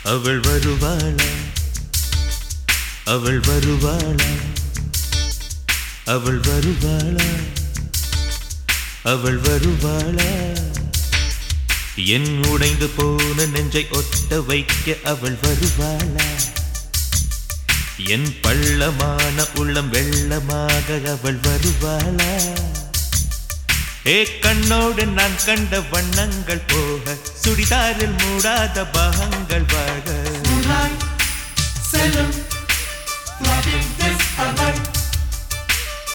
அவள் வருவாளா அவள் வருவாளா அவள் வருவாளா அவள் வருவாளா என் உடைந்து போன நெஞ்சை ஒட்ட வைக்க அவள் வருவாளா என் பள்ளமான உள்ளம் வெள்ளமாக அவள் வருவாளா ஏ கண்ணோடு நான் கண்ட வண்ணங்கள் போக சுடிதாரில் மூடாத பாகங்கள் வாழ Moonlight, Salem, loving this alive.